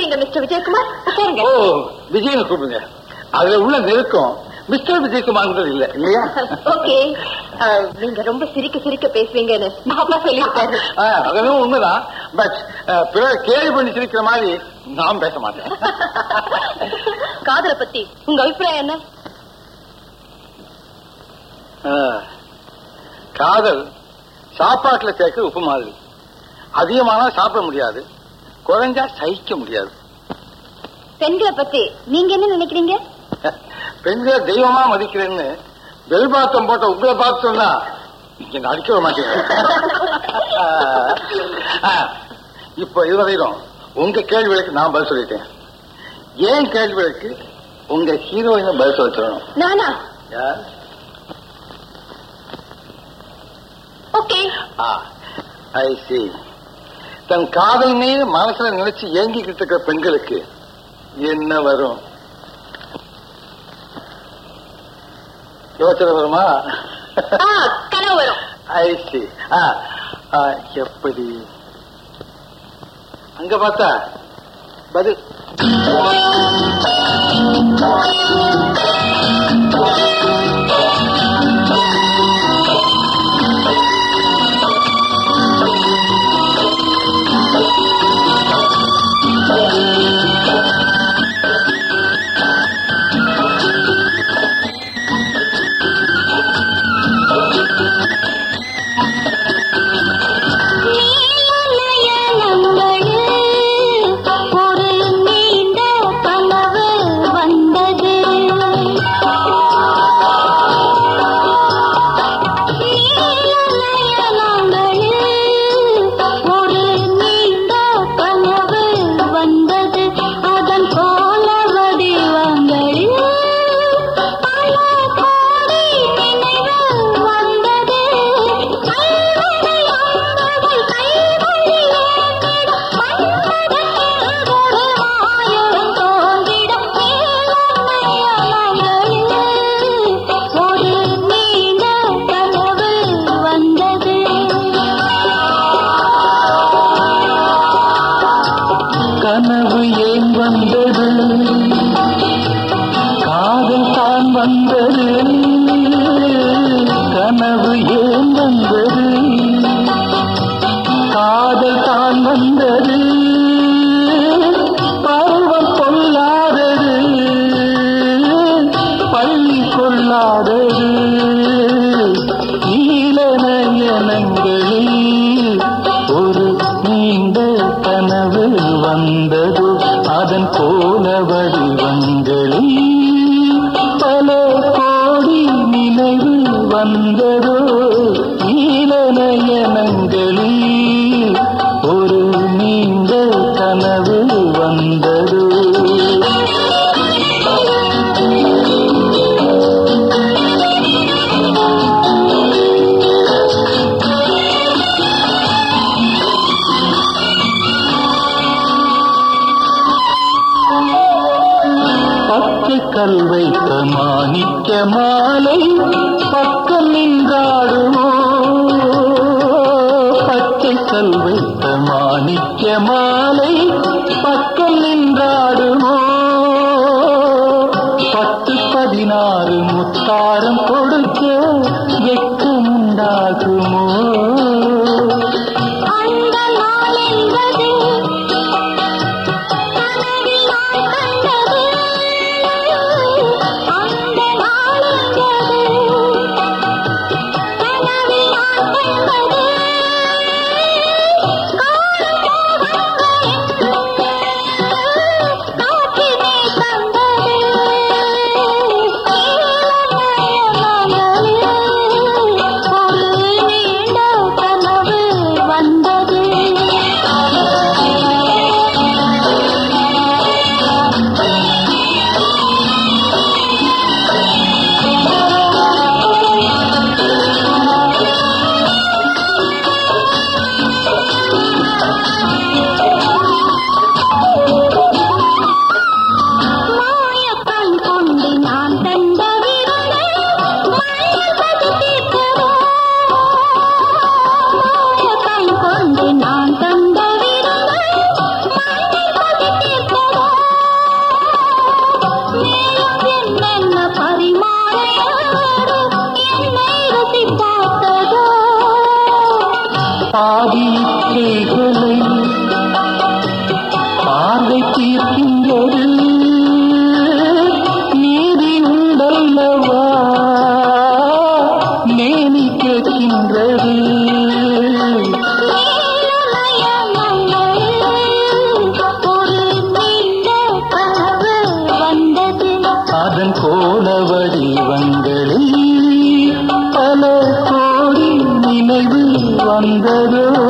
இருக்கீங்க மிஸ்டர் விஜயகுமார் உட்காருங்க ஓ விஜயனை கூப்பிடுங்க அதுல உள்ள நெருக்கம் மிஸ்டர் விஜயகுமார்ன்றது இல்ல இல்லையா ஓகே நீங்க ரொம்ப சிரிக்க சிரிக்க பேசுவீங்கன்னு அப்பா சொல்லியிருக்காரு ஆ, அதுவும் உண்மைதான் பட் பிறர் கேள்வி பண்ணி சிரிக்கிற மாதிரி நான் பேச மாட்டேன் காதலை பத்தி உங்க அபிப்பிராயம் என்ன ஆ, காதல் சாப்பாட்டுல சேர்க்க உப்பு மாதிரி அதிகமானா சாப்பிட முடியாது குறைஞ்சா சகிக்க முடியாது பெண்களை பத்தி நீங்க என்ன நினைக்கிறீங்க பெண்களை தெய்வமா மதிக்கிறேன்னு பெல் பாத்தம் போட்ட உங்களை பார்த்து சொன்னா நீங்க நடிக்க விட மாட்டீங்க ஆ, இப்ப இதுவரையிலும் உங்க கேள்விகளுக்கு நான் பதில் சொல்லிட்டேன் ஏன் கேள்விகளுக்கு உங்க ஹீரோயினை பதில் சொல்ல சொல்லணும் நானா யார்? ஓகே ஐ see தன் காதல் மீது மனசுல நினைச்சு ஏங்கிக்கிட்டு இருக்கிற பெண்களுக்கு என்ன வரும் யோசனை வருமா கனவு வரும் ஐ see ஆ, ஆ, எப்படி அங்க பார்த்தா பதில் ஒரு நீண்ட கனவு வந்தது ஒரு நீண்ட கனவு வந்தது அதன் போல வடிவங்களில் பல கோடி நினைவு வந்தது கைவழி அம்புகள் கைவழி ஏந்திட மன்மதன் ஒரு மாயம் தோன்றிட மேலமையலங்களில் ஒரு நீண்ட கனவு வந்தது கனவு ஏன் வந்தது காதல் தான் வந்தது கனவு ஏன் வந்தது காதல் தான் வந்தது பருவம் கொள்ளாதது பள்ளி கொள்ளாதது ஈழநயனங்களில் ஒரு நீண்ட கனவு வந்தது அதன் கோல வடிவங்களில் பல கோடி நினைவு வந்ததோ ஈழநயனங்களில் ஒரு நீண்ட கனவு வந்ததோ பச்சை கல் வைத்த மாணிக்க மாலை பக்கம் நின்றாடுமோ பச்சை கல் வைத்த மாணிக்க மாலை பக்கம் நின்றாடுமோ பத்து பதினாறு முத்தாரம் கொடுக்க வெக்கம் உண்டாகுமோ அந்த நாள் என்பது கனவில் நான் கண்டது அந்த நாள் என்பது கனவில் நான் கண்டது காணும் மோகங்கள் பாதி இச்சைகளை பார்வை தீர்க்கின்றது நீதி உண்டல்லவா நேனி கேட்கின்றது ஒரு நீண்ட கனவு வந்தது அதன் கோல வடிவங்களில் பல கோடி நினைவு வந்ததோ